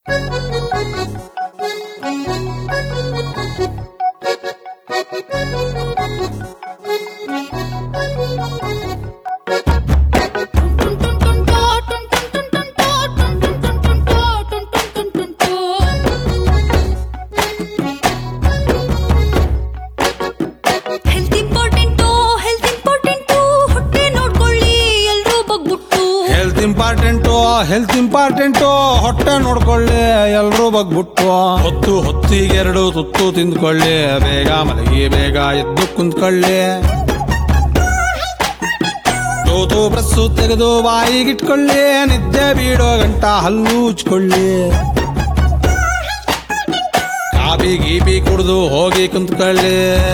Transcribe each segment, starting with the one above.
Health important health important ಹೊಟ್ಟೆ ನೋಡ್ಕೊಳ್ಳಿ ಎಲ್ರೂ ಬಗ್ಬಿಟ್ಟು ಹೆಲ್ತ್ ಇಂಪಾರ್ಟೆಂಟು ಹೆಲ್ತ್ ಇಂಪಾರ್ಟೆಂಟು ಹೊಟ್ಟೆ ನೋಡ್ಕೊಳ್ಳಿ ಎಲ್ರೂ ಬಗ್ಬಿಟ್ಟು ಹೊತ್ತು ಹೊತ್ತಿಗೆರಡು ತುತ್ತು ತಿಂದ್ಕೊಳ್ಳಿ ಬೇಗ ಮಲಗಿ ಬೇಗ ಎದ್ದು ಕುಂತ್ಕೊಳ್ಳಿ ತೂತು ಬ್ರಸ್ಸು ತೆಗೆದು ಬಾಯಿಗಿಟ್ಕೊಳ್ಳಿ ನಿದ್ದೆ ಬೀಡೋ ಗಂಟ ಹಲ್ಲು ಉಚ್ಕೊಳ್ಳಿ ಕಾಬಿ ಗೀಬಿ ಕುಡ್ದು ಹೋಗಿ ಕುಂತ್ಕೊಳ್ಳಿ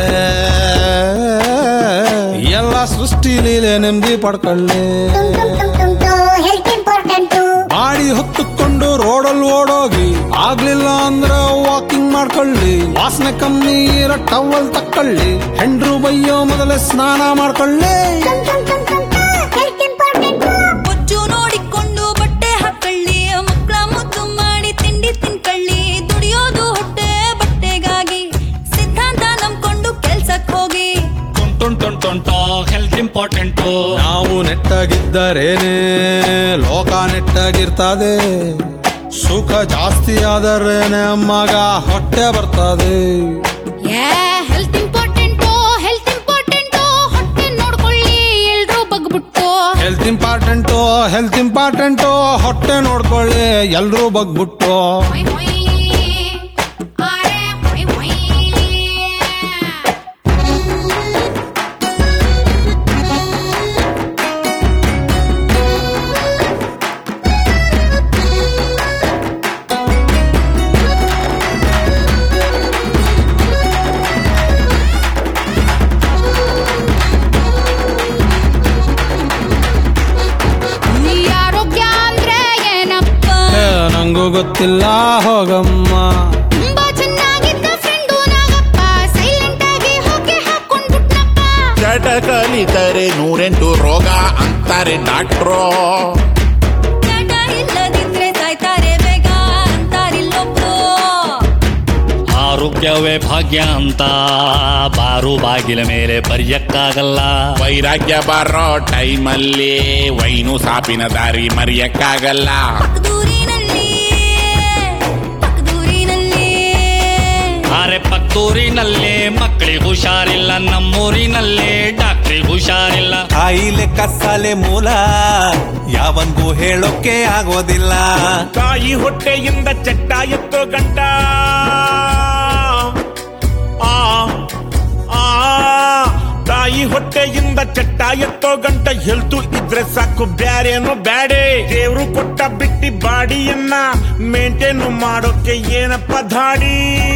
ಎಲ್ಲ ಸೃಷ್ಟಿ ಲೀಲೆ ನೆಮ್ಮದಿ ಪಡ್ಕೊಳ್ಳಿ ಹೆಲ್ತ್ ಇಂಪಾರ್ಟೆಂಟು ಬಾಡಿ ಹೊತ್ತುಕೊಂಡು ರೋಡಲ್ಲಿ ಓಡೋಗಿ ಆಗ್ಲಿಲ್ಲ ಅಂದ್ರೆ ವಾಕಿಂಗ್ ಮಾಡ್ಕೊಳ್ಳಿ ವಾಸನೆ ಕಮ್ಮಿ ಇರೋ ಟವಲ್ ತಕ್ಕೊಳ್ಳಿ ಹೆಂಡ್ರು ಬೈಯೋ ಮೊದಲೇ ಸ್ನಾನ ಮಾಡ್ಕೊಳ್ಳಿ ಹೆಲ್ತ್ ಇಂಪಾರ್ಟೆಂಟು ಬೊಜ್ಜು ನೋಡಿಕೊಂಡು ಬಟ್ಟೆ ಹಾಕೊಳ್ಳಿ ಮಕ್ಕಳ ಮುದ್ದು ಮಾಡಿ ತಿಂಡಿ ತಿನ್ಕೊಳ್ಳಿ ದುಡಿಯೋದು ಹೊಟ್ಟೆ ಬಟ್ಟೆಗಾಗಿ ಸಿದ್ಧಾಂತ ನಂಬ್ಕೊಂಡು ಕೆಲ್ಸಕ್ ಹೋಗಿ ಟೊಂಟೊಂಟೊಂಟೊಂಟೊ ಹೆಲ್ತ್ ಇಂಪಾರ್ಟೆಂಟು ನಾವು ನೆಟ್ಟಾಗಿದ್ದರೇನೆ ಲೋಕ ನೆಟ್ಟಾಗಿರ್ತದೆ ಸುಖ ಜಾಸ್ತಿ ಆದರೇನೆ ಮಗ ಹೊಟ್ಟೆ ಬರ್ತದೆ ಹೆಲ್ತ್ ಇಂಪಾರ್ಟೆಂಟು ಹೆಲ್ತ್ ಇಂಪಾರ್ಟೆಂಟು ಹೊಟ್ಟೆ ನೋಡ್ಕೊಳ್ಳಿ ಎಲ್ರೂ ಬಗ್ಬಿಟ್ಟು ಹೆಲ್ತ್ ಇಂಪಾರ್ಟೆಂಟು ಹೆಲ್ತ್ ಇಂಪಾರ್ಟೆಂಟು ಹೊಟ್ಟೆ ನೋಡ್ಕೊಳ್ಳಿ ಎಲ್ರೂ ಬಗ್ಬಿಟ್ಟು ಹೊಯ್ ಹೊಯ್. ಆರೆ ಹೊಯ್ ಹೊಯ್. ಈ ಆರೋಗ್ಯ ಅಂದ್ರೆ ಏನಪ್ಪ ಏ, ನಂಗೂ ಗೊತ್ತಿಲ್ಲ ಹೋಗಮ್ಮ ತುಂಬಾ ಚೆನ್ನಾಗಿದ್ದ ಫ್ರೆಂಡು ನಾಗಪ್ಪ ಸೈಲೆಂಟ್ ಆಗಿ ಹೋಗಿ ಹಾಕೊಂಡ್ಬಿಟ್ನಪ್ಪ ಚಟ ಕಲಿತರೆ ನೂರೆಂಟು ರೋಗ ಅಂತಾರೆ ಡಾಕ್ಟ್ರು ಚಟ ಇಲ್ಲದಿದ್ರೆ ಸಾಯ್ತಾರೆ ಬೇಗ ಅಂತಾರಿಲ್ಲೊಬ್ರು ಆರೋಗ್ಯವೇ ಭಾಗ್ಯ ಅಂತ ಬಾರು ಬಾಗಿಲ ಮೇಲೆ ಬರೆಯಕ್ಕಾಗಲ್ಲ ವೈರಾಗ್ಯ ಬರೋ ಟೈಮಲ್ಲಿ ವೈನು ಸಾಪಿನ ದಾರಿ ಮರೆಯಕ್ಕಾಗಲ್ಲ ಪಕ್ಕದೂರಿನಲ್ಲಿ ಪಕ್ಕದೂರಿನಲ್ಲಿ ಆರೆ ಪಕ್ಕೂರಿನಲ್ಲಿ ಮಕ್ಕಳಿಗೆ ಹುಷಾರಿಲ್ಲ ನಮ್ಮೂರಿನಲ್ಲಿ ಡಾಕ್ಟ್ರಿಗೆ ಹುಷಾರಿಲ್ಲ ಕಾಯಿಲೆ ಕಸಾಲೆ ಮೂಲ ಯಾವಂಗೂ ಹೇಳೋಕೆ ಆಗೋದಿಲ್ಲ ತಾಯಿ ಹೊಟ್ಟೆಯಿಂದ ಚಟ್ಟ ಎತ್ತೋ ಗಂಟ ಆ ಆ ತಾಯಿ ಹೊಟ್ಟೆಯಿಂದ ಚಟ್ಟ ಎತ್ತೋ ಗಂಟ ಹೆಲ್ತು ಇದ್ರೆ ಸಾಕು ಬ್ಯಾರೇನು ಬ್ಯಾಡೆ ದೇವ್ರು ಕೊಟ್ಟ ಬಿಟ್ಟಿ ಬಾಡಿಯನ್ನ ಮೇಂಟೈನ್ ಮಾಡೋಕೆ ಏನಪ್ಪ ಧಾಡಿ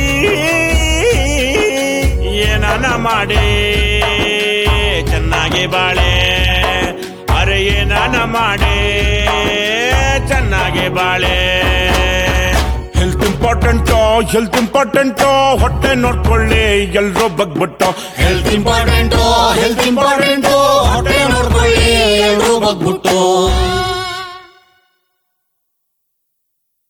ಏನಾನ ಮಾಡಿ ಚೆನ್ನಾಗಿ ಬಾಳೆ ಅರೆ ಏನಾನ ಮಾಡಿ ಚೆನ್ನಾಗಿ ಬಾಳೆ ಹೆಲ್ತ್ ಇಂಪಾರ್ಟೆಂಟು ಹೆಲ್ತ್ ಇಂಪಾರ್ಟೆಂಟು ಹೊಟ್ಟೆ ನೋಡ್ಕೊಳ್ಳಿ ಎಲ್ರೂ ಬಗ್ಬಿಟ್ಟು ಹೆಲ್ತ್ ಇಂಪಾರ್ಟೆಂಟು ಹೆಲ್ತ್ ಇಂಪಾರ್ಟೆಂಟು ಹೊಟ್ಟೆ ನೋಡ್ಕೊಳ್ಳಿ ಎಲ್ರೂ ಬಗ್ಬಿಟ್ಟು